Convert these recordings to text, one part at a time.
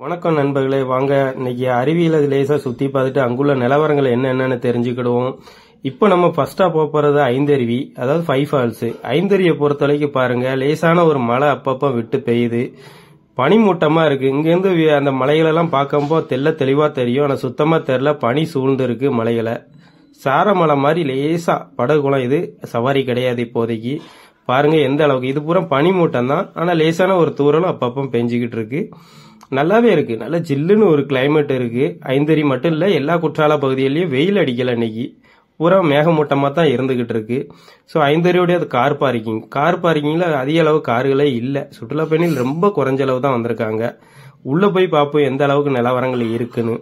வணக்கம் நண்பர்களே வாங்க இன்னைக்கு அறிவியல லேசா சுத்தி பார்த்துட்டு அங்குள்ள நிலவரங்கள் என்ன என்னன்னு தெரிஞ்சுக்கிடுவோம் இப்போ நம்ம ஃபர்ஸ்டா போக போறது ஐந்தருவி அதாவது ஃபைவ் ஃபால்ஸ் ஐந்தருவியை பொறுத்தவரைக்கும் பாருங்க லேசான ஒரு மழை அப்பப்போ விட்டு பெய்யுது பனிமூட்டமா இருக்கு இங்கேருந்து வி- அந்த மலைகளெல்லாம் பார்க்கும்போது தெல்ல தெளிவா தெரியும் ஆனா சுத்தமா தெரியல பனி சூழ்ந்து இருக்கு மலைகளை சாரமலை மாதிரி லேசா படகுளம் இது சவாரி கிடையாது இப்போதைக்கு பாருங்க எந்த அளவுக்கு இது பூரா பனிமூட்டம் தான் ஆனா லேசான ஒரு தூரலும் அப்பப்போ பெஞ்சுக்கிட்டு இருக்கு நல்லாவே இருக்கு நல்ல ஜில்லுன்னு ஒரு கிளைமேட் இருக்கு ஐந்தறி மட்டும் இல்ல எல்லா குற்றால பகுதியிலயும் வெயில் அடிக்கல இன்னைக்கு பூரா மேகமூட்டமா தான் இருந்துகிட்டு இருக்கு ஸோ ஐந்தறியோடைய அது கார் பார்க்கிங் கார் பார்க்கிங்ல அதிக அளவு கார்களே இல்ல சுற்றுலா பயணிகள் ரொம்ப குறைஞ்ச அளவு தான் வந்திருக்காங்க உள்ள போய் பார்ப்போம் எந்த அளவுக்கு நிலவரங்கள் இருக்குன்னு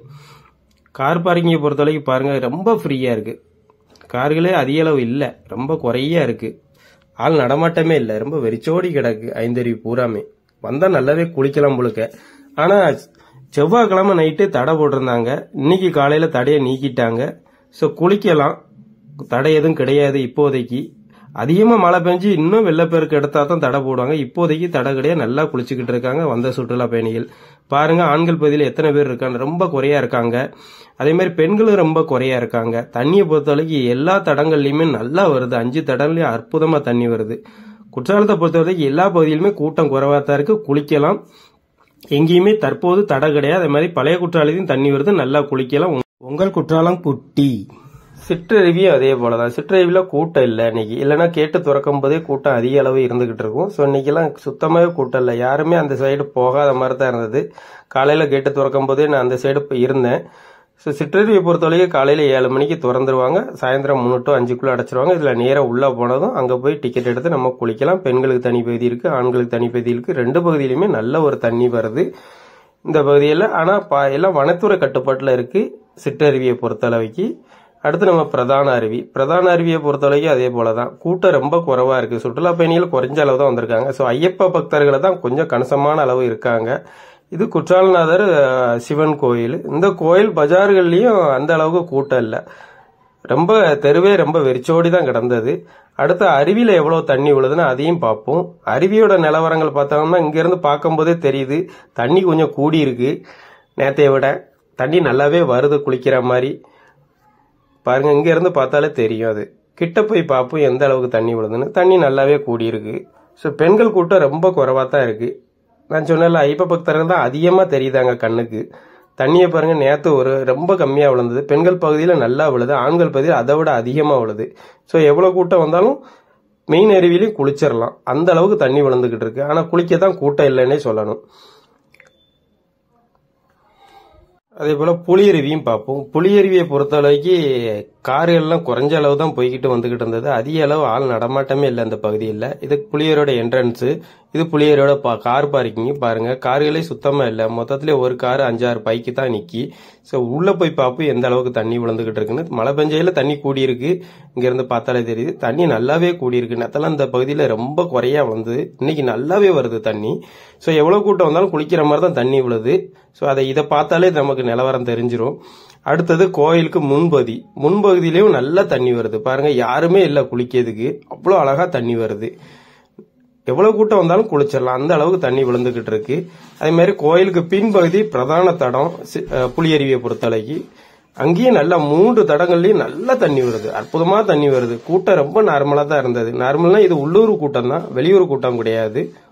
கார் பார்க்கிங்கை பொறுத்தவரைக்கும் பாருங்க ரொம்ப ஃப்ரீயா இருக்கு கார்களே அதிக அளவு இல்ல ரொம்ப குறையா இருக்கு ஆள் நடமாட்டமே இல்ல ரொம்ப வெறிச்சோடி கிடக்கு ஐந்தருவி பூராமே வந்தா நல்லாவே குளிக்கலாம் முழுக்க ஆனா செவ்வாய்க்கிழமை நைட்டு தடை போட்டிருந்தாங்க இன்னைக்கு காலையில தடையை நீக்கிட்டாங்க ஸோ குளிக்கலாம் தடை எதுவும் கிடையாது இப்போதைக்கு அதிகமா மழை பெஞ்சு இன்னும் வெள்ளப்பெருக்கு எடுத்தா தான் தடை போடுவாங்க இப்போதைக்கு தடை கிடையாது நல்லா குளிச்சுக்கிட்டு இருக்காங்க வந்த சுற்றுலா பயணிகள் பாருங்க ஆண்கள் பகுதியில் எத்தனை பேர் இருக்காங்க ரொம்ப குறையா இருக்காங்க அதே மாதிரி பெண்களும் ரொம்ப குறையா இருக்காங்க தண்ணியை பொறுத்தவரைக்கும் எல்லா தடங்கள்லயுமே நல்லா வருது அஞ்சு தடங்களையும் அற்புதமா தண்ணி வருது குற்றாலத்தை பொறுத்தவரைக்கும் எல்லா பகுதியிலுமே கூட்டம் குறைவா தான் இருக்கு குளிக்கலாம் எங்கேயுமே தற்போது தடை கிடையாது அதே மாதிரி பழைய குற்றாலத்தையும் தண்ணி வருது நல்லா குளிக்கலாம் உங்க- உங்கள் குற்றாலம் புட்டி சிற்றருவியும் அதே போலதான் சிற்றருவியில கூட்டம் இல்லை இன்னைக்கு இல்லைன்னா கேட்டு திறக்கும் போதே கூட்டம் அதிக அளவு இருந்துகிட்டு இருக்கும் ஸோ இன்னைக்கெல்லாம் சுத்தமாவே கூட்டம் இல்லை யாருமே அந்த சைடு போகாத மாதிரி தான் இருந்தது காலையில கேட்டு திறக்கும் போதே நான் அந்த சைடு இருந்தேன் ஸோ சிற்றருவியை பொறுத்தவரைக்கும் காலையில ஏழு மணிக்கு திறந்துருவாங்க சாயந்தரம் மூணு டு அஞ்சுக்குள்ள அடைச்சிருவாங்க இதுல நேரா உள்ள போனதும் அங்க போய் டிக்கெட் எடுத்து நம்ம குளிக்கலாம் பெண்களுக்கு தனி பகுதி இருக்கு ஆண்களுக்கு தனி பகுதி இருக்கு ரெண்டு பகுதியிலுமே நல்ல ஒரு தண்ணி வருது இந்த பகுதியில் ஆனா பா- எல்லாம் வனத்துறை கட்டுப்பாட்டுல இருக்கு சிற்றருவியை பொறுத்தளவுக்கு அடுத்து நம்ம பிரதான அருவி பிரதான அருவியை பொறுத்தவரைக்கும் அதே போலதான் கூட்டம் ரொம்ப குறைவா இருக்கு சுற்றுலா பயணிகள் குறைஞ்ச அளவு தான் வந்திருக்காங்க ஸோ ஐயப்ப பக்தர்களை தான் கொஞ்சம் கணிசமான அளவு இருக்காங்க இது குற்றாலநாதர் அஹ், சிவன் கோயில் இந்த கோயில் பஜார்கள்லயும் அந்த அளவுக்கு கூட்டம் இல்லை ரொம்ப தெருவே ரொம்ப வெறிச்சோடி தான் கிடந்தது அடுத்து அருவியில எவ்வளவு தண்ணி விழுதுன்னு அதையும் பார்ப்போம் அருவியோட நிலவரங்கள் பார்த்தோம்னா இங்க இருந்து பார்க்கும்போதே தெரியுது தண்ணி கொஞ்சம் கூடி இருக்கு நேத்தைய விட தண்ணி நல்லாவே வருது குளிக்கிற மாதிரி பாருங்க இங்க இருந்து பார்த்தாலே தெரியும் அது கிட்ட போய் பார்ப்போம் எந்த அளவுக்கு தண்ணி விழுதுன்னு தண்ணி நல்லாவே கூடி இருக்கு ஸோ பெண்கள் கூட்டம் ரொம்ப குறைவா தான் இருக்கு நான் சொன்னல ஐப்ப பக்தர்கள் தான் அதிகமா தெரியுதாங்க கண்ணுக்கு தண்ணியை பாருங்க நேத்து ஒரு ரொம்ப கம்மியா விழுந்தது பெண்கள் பகுதியில நல்லா விழுது ஆண்கள் பகுதியில் அதை விட அதிகமா விழுது ஸோ எவ்வளவு கூட்டம் வந்தாலும் மெயின் அருவிலையும் குளிச்சிடலாம் அந்த அளவுக்கு தண்ணி விழுந்துகிட்டு இருக்கு ஆனா குளிக்க தான் கூட்டம் இல்லைன்னே சொல்லணும் அதே போல புளியருவியும் பார்ப்போம் புளியருவியை பொறுத்தளவுக்கு கார்கள்லாம் குறைஞ்ச அளவு தான் போய்கிட்டு வந்துகிட்டு இருந்தது அதிக அளவு ஆள் நடமாட்டமே இல்லை அந்த பகுதியில் இது புளியரோட என்ட்ரன்ஸ் இது புளியரோட பா கார் பார்க்கிங் பாருங்க கார்களே சுத்தமா இல்லை மொத்தத்திலே ஒரு கார் அஞ்சாறு பைக்கு தான் நிக்கி ஸோ உள்ள போய் பார்ப்போம் எந்த அளவுக்கு தண்ணி விழுந்துகிட்டு இருக்குன்னு மழை பெஞ்சையில தண்ணி கூடி இருக்கு இங்க இருந்து பார்த்தாலே தெரியுது தண்ணி நல்லாவே கூடி இருக்கு நேத்தெல்லாம் இந்த பகுதியில ரொம்ப குறையா வந்து இன்னைக்கு நல்லாவே வருது தண்ணி ஸோ எவ்வளவு கூட்டம் வந்தாலும் குளிக்கிற மாதிரி தான் தண்ணி விழுது ஸோ அதை இதை பார்த்தாலே நமக்கு நிலவரம் தெரிஞ்சிரும் அடுத்தது கோயிலுக்கு முன்பகுதி முன்பகுதியிலையும் நல்லா தண்ணி வருது பாருங்க யாருமே இல்லை குளிக்கிறதுக்கு அவ்வளோ அழகா தண்ணி வருது எவ்வளவு கூட்டம் வந்தாலும் குளிச்சிடலாம் அந்த அளவுக்கு தண்ணி விழுந்துகிட்டு இருக்கு அதே மாதிரி கோயிலுக்கு பின்பகுதி பிரதான தடம் சி- அஹ் புளியருவியை பொறுத்தளவுக்கு அங்கேயும் நல்லா மூன்று தடங்கள்லயும் நல்லா தண்ணி வருது அற்புதமா தண்ணி வருது கூட்டம் ரொம்ப நார்மலா தான் இருந்தது நார்மல்னா இது உள்ளூர் கூட்டம் தான் வெளியூர் கூட்டம் கிடையாது